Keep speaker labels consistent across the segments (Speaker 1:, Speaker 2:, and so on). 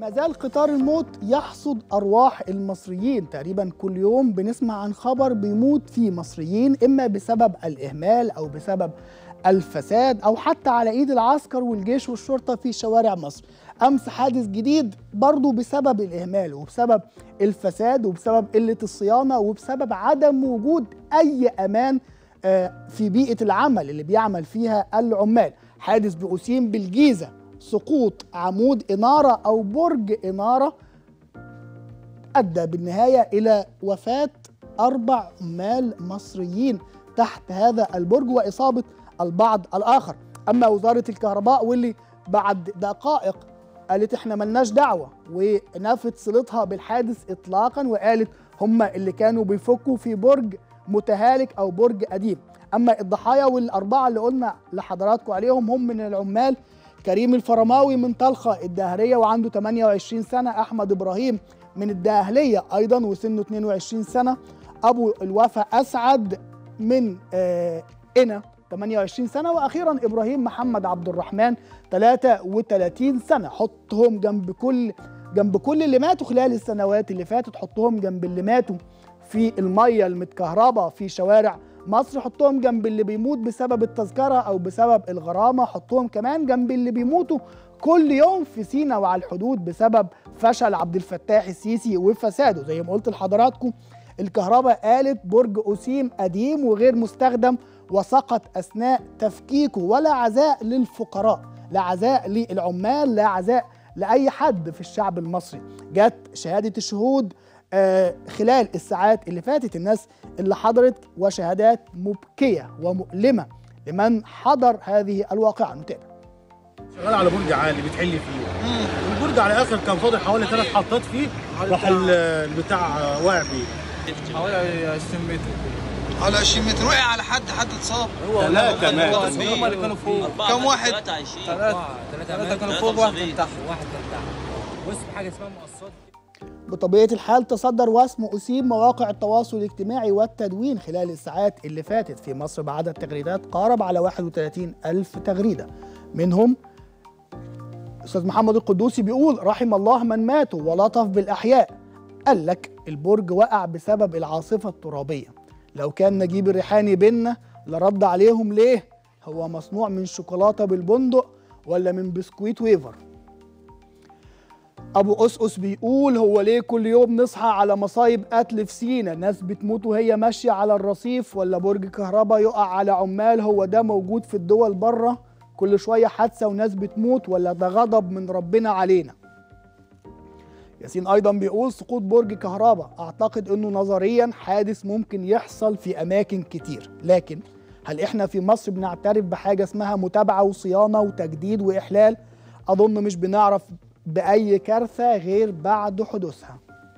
Speaker 1: ما زال قطار الموت يحصد أرواح المصريين تقريبا كل يوم بنسمع عن خبر بيموت فيه مصريين إما بسبب الإهمال أو بسبب الفساد أو حتى على إيد العسكر والجيش والشرطة في شوارع مصر أمس حادث جديد برضه بسبب الإهمال وبسبب الفساد وبسبب قلة الصيانة وبسبب عدم وجود أي أمان في بيئة العمل اللي بيعمل فيها العمال حادث بأسيم بالجيزة سقوط عمود إنارة أو برج إنارة أدى بالنهاية إلى وفاة أربع عمال مصريين تحت هذا البرج وإصابة البعض الآخر أما وزارة الكهرباء واللي بعد دقائق قالت احنا ملناش دعوة ونفت صلتها بالحادث إطلاقا وقالت هم اللي كانوا بيفكوا في برج متهالك أو برج قديم أما الضحايا والأربعة اللي قلنا لحضراتكم عليهم هم من العمال كريم الفرماوي من طلخة الدهرية وعنده 28 سنة أحمد إبراهيم من الداهلية أيضا وسنه 22 سنة أبو الوفا أسعد من آه إنا 28 سنة وأخيرا إبراهيم محمد عبد الرحمن 33 سنة حطهم جنب كل جنب كل اللي ماتوا خلال السنوات اللي فاتت حطهم جنب اللي ماتوا في المية المتكهربة في شوارع مصر حطهم جنب اللي بيموت بسبب التذكرة أو بسبب الغرامة حطهم كمان جنب اللي بيموتوا كل يوم في سينا وعلى الحدود بسبب فشل عبد الفتاح السيسي وفساده زي ما قلت لحضراتكم الكهرباء قالت برج أسيم قديم وغير مستخدم وسقط أثناء تفكيكه ولا عزاء للفقراء لا عزاء للعمال لا عزاء لأي حد في الشعب المصري جت شهادة الشهود آه خلال الساعات اللي فاتت الناس اللي حضرت وشهادات مبكية ومؤلمة لمن حضر هذه الواقعة نتابع
Speaker 2: شغال على برج عالي بتحلي فيه البرج على الاخر كان فاضل حوالي ثلاث حطات فيه راح البتاع واقع فيه
Speaker 3: حوالي 20 متر
Speaker 4: على 20 متر وقع على حد حد اتصاب
Speaker 2: لا كمان
Speaker 3: هم اللي كانوا فوق
Speaker 4: كم واحد؟
Speaker 3: ثلاثة ثلاثة كانوا فوق واحد كان تحت واحد كان تحت بص في حاجة اسمها مقصات
Speaker 1: بطبيعة الحال تصدر وسم أسيب مواقع التواصل الاجتماعي والتدوين خلال الساعات اللي فاتت في مصر بعدد تغريدات قارب على 31 ألف تغريدة منهم أستاذ محمد القدوسي بيقول رحم الله من ماتوا ولطف بالأحياء قال لك البرج وقع بسبب العاصفة الترابية لو كان نجيب الريحاني بينا لرد عليهم ليه هو مصنوع من شوكولاتة بالبندق ولا من بسكويت ويفر ابو اسقس بيقول هو ليه كل يوم نصحى على مصايب قتل في سينا ناس بتموت وهي ماشيه على الرصيف ولا برج كهرباء يقع على عمال هو ده موجود في الدول بره كل شويه حادثه وناس بتموت ولا ده غضب من ربنا علينا ياسين ايضا بيقول سقوط برج كهرباء اعتقد انه نظريا حادث ممكن يحصل في اماكن كتير لكن هل احنا في مصر بنعترف بحاجه اسمها متابعه وصيانه وتجديد واحلال اظن مش بنعرف بأي كارثة غير بعد حدوثها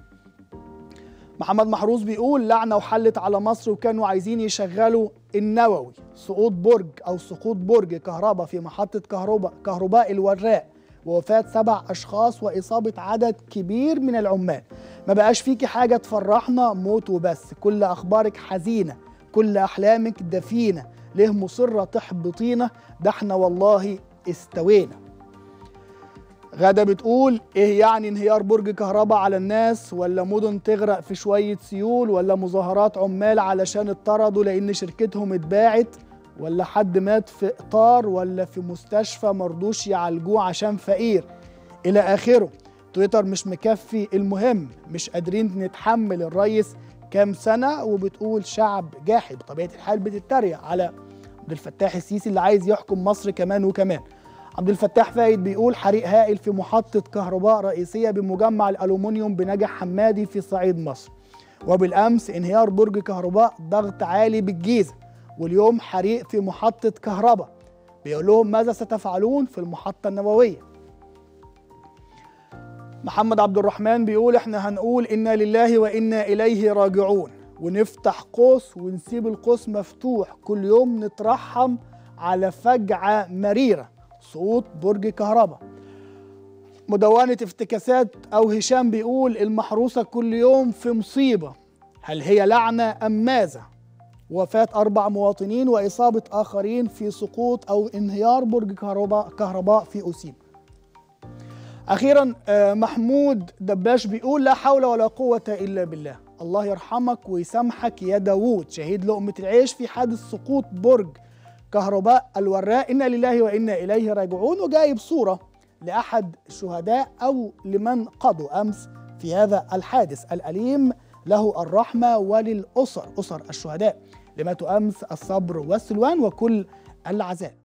Speaker 1: محمد محروس بيقول لعنة وحلت على مصر وكانوا عايزين يشغلوا النووي سقوط برج أو سقوط برج كهرباء في محطة كهرباء كهرباء الوراق ووفاة سبع أشخاص وإصابة عدد كبير من العمال ما بقاش فيكي حاجة تفرحنا موت وبس كل أخبارك حزينة كل أحلامك دفينة ليه مصرة تحبطينا ده احنا والله استوينا غادة بتقول ايه يعني انهيار برج كهرباء على الناس ولا مدن تغرق في شوية سيول ولا مظاهرات عمال علشان اتطردوا لان شركتهم اتباعت ولا حد مات في اطار ولا في مستشفى مرضوش يعالجوه عشان فقير الى اخره تويتر مش مكفي المهم مش قادرين نتحمل الرئيس كام سنة وبتقول شعب جاحد بطبيعة الحال بتتريق على عبد الفتاح السيسي اللي عايز يحكم مصر كمان وكمان عبد الفتاح فايد بيقول حريق هائل في محطة كهرباء رئيسية بمجمع الألومنيوم بنجح حمادي في صعيد مصر وبالأمس انهيار برج كهرباء ضغط عالي بالجيزة واليوم حريق في محطة كهرباء بيقول لهم ماذا ستفعلون في المحطة النووية محمد عبد الرحمن بيقول احنا هنقول إنا لله وإنا إليه راجعون ونفتح قوس ونسيب القوس مفتوح كل يوم نترحم على فجعة مريرة سقوط برج كهرباء مدونة افتكاسات أو هشام بيقول المحروسة كل يوم في مصيبة هل هي لعنة أم ماذا؟ وفاة أربع مواطنين وإصابة آخرين في سقوط أو انهيار برج كهرباء كهرباء في أسيم اخيرا آه، محمود دباش بيقول لا حول ولا قوه الا بالله الله يرحمك ويسامحك يا داوود شهيد لقمه العيش في حادث سقوط برج كهرباء الوراء انا لله وانا اليه راجعون وجايب صوره لاحد الشهداء او لمن قضوا امس في هذا الحادث الاليم له الرحمه وللاسر اسر الشهداء اللي ماتوا امس الصبر والسلوان وكل العزاء